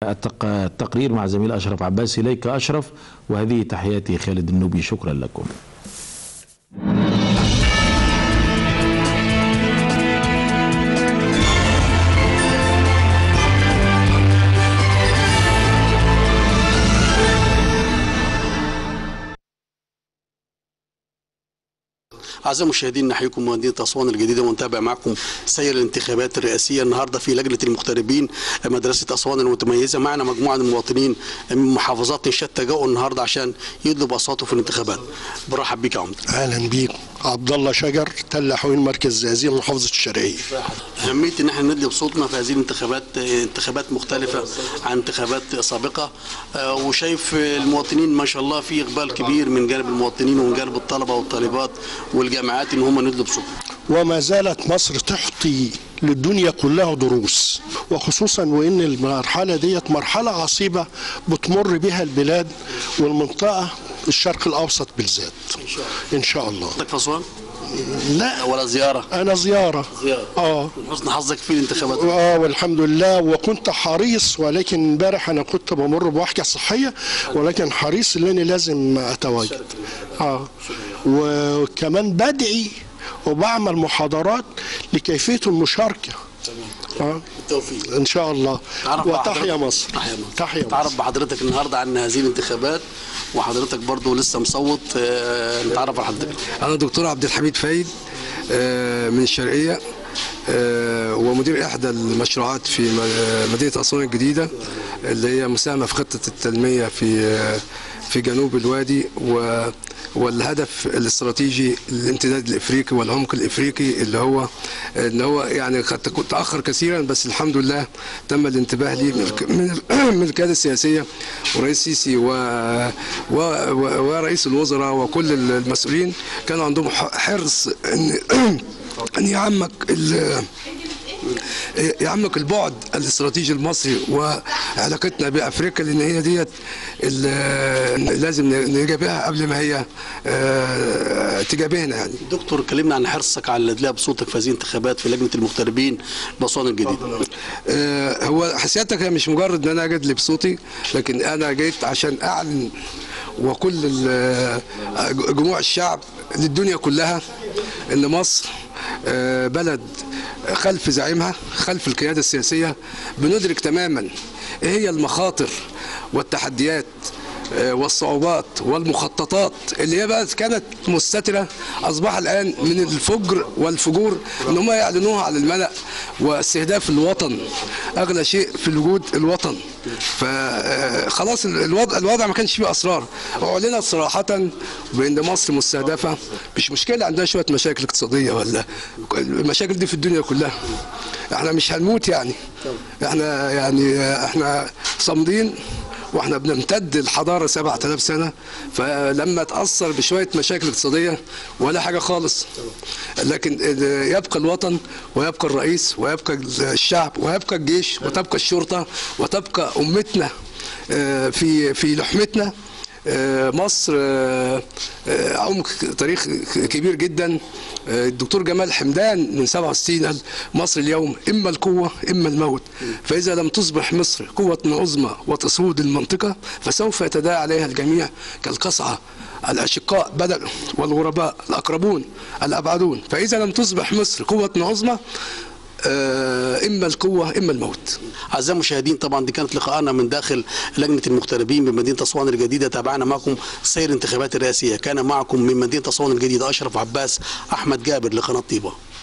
التق- التقرير مع زميل أشرف عباس إليك أشرف وهذه تحياتي خالد النوبي شكرا لكم أعزائي المشاهدين نحييكم من مدينة أسوان الجديدة ونتابع معكم سير الانتخابات الرئاسية النهاردة في لجنة المغتربين مدرسة أسوان المتميزة معنا مجموعة من المواطنين من محافظات شتى جاءوا النهاردة عشان يطلبوا أصواتهم في الانتخابات برحب بيك يا عمدة اهلا بيك عبد الله شجر تل حوين مركز زقازيق محافظه الشرقيه أهمية إن احنا ندي بصوتنا في هذه الانتخابات انتخابات مختلفة عن انتخابات سابقة آه، وشايف المواطنين ما شاء الله في إقبال كبير من جانب المواطنين ومن جانب الطلبة والطالبات والجامعات إن هم ندوا بصوتهم وما زالت مصر تعطي للدنيا كلها دروس وخصوصا وان المرحله ديت مرحله عصيبه بتمر بها البلاد والمنطقه الشرق الاوسط بالذات ان شاء الله حضرتك في أسوان لا ولا زيارة انا زياره زيارة اه من حسن حظك في الانتخابات اه والحمد لله وكنت حريص ولكن امبارح انا كنت بمر بوحده صحيه ولكن حريص ان انا لازم اتواجد اه وكمان بدعي وبعمل محاضرات لكيفيه المشاركه اه بالتوفيق ان شاء الله تعرف بقى وتحيا حضرتك- مصر تحيا مصر تحيا مصر تعرف بحضرتك النهارده عن هذه الانتخابات وحضرتك برضو لسه مصوت آه، نتعرف على حضرتك أنا دكتور عبد الحميد فايد آه، من الشرقية آه، ومدير إحدى المشروعات في م- آه، مدينة أسوان الجديدة اللي هي مساهمة في خطة التنمية في آه، في جنوب الوادي و والهدف الاستراتيجي الامتداد الافريقي والعمق الافريقي اللي هو اللي هو يعني قد تكون تاخر كثيرا بس الحمد لله تم الانتباه ليه من الك- من من القياده السياسيه ورئيس السيسي و و و- ورئيس الوزراء وكل المسؤولين كانوا عندهم ح- حرص ان ان يعمق ال- يعمق البعد الاستراتيجي المصري وعلاقتنا بافريقيا لان هي ديت ال- لازم نجابهها قبل ما هي آه، تجابهنا يعني دكتور كلمنا عن حرصك على الادلاء بصوتك في هذه الانتخابات في لجنه المغتربين باسوان الجديده آه، هو حسياتك هي مش مجرد ان انا اجد لي بصوتي لكن انا جيت عشان اعلن وكل ال- آه، جموع الشعب للدنيا كلها ان مصر آه، بلد خلف زعيمها خلف القياده السياسيه بندرك تماما ايه هي المخاطر والتحديات آه، والصعوبات والمخططات اللي هي بقى كانت مستتره اصبح الان من الفجر والفجور ان هم يعلنوها على الملا واستهداف الوطن اغلى شيء في الوجود الوطن فخلاص الوضع الوضع ما كانش فيه اسرار اعلنت صراحه بان مصر مستهدفه مش مشكله عندها شويه مشاكل اقتصاديه ولا المشاكل دي في الدنيا كلها احنا مش هنموت يعني احنا يعني احنا صامدين واحنا بنمتد الحضاره 7000 سنه فلما تاثر بشويه مشاكل اقتصاديه ولا حاجه خالص لكن يبقى الوطن ويبقى الرئيس ويبقى الشعب ويبقى الجيش وتبقى الشرطه وتبقى امتنا آه، في في لحمتنا آه، مصر آه، آه، عمق تاريخ كبير جدا آه، الدكتور جمال حمدان من 67 قال مصر اليوم اما القوه اما الموت فاذا لم تصبح مصر قوه عظمى وتسود المنطقه فسوف يتداعى عليها الجميع كالقصعه الاشقاء بدل والغرباء الاقربون الابعدون فاذا لم تصبح مصر قوه عظمى آه، اما القوه اما الموت اعزائي المشاهدين طبعا دي كانت لقاءنا من داخل لجنه المغتربين بمدينه اسوان الجديده تابعنا معكم سير الانتخابات الرئاسيه كان معكم من مدينه اسوان الجديده اشرف عباس احمد جابر لقناه طيبه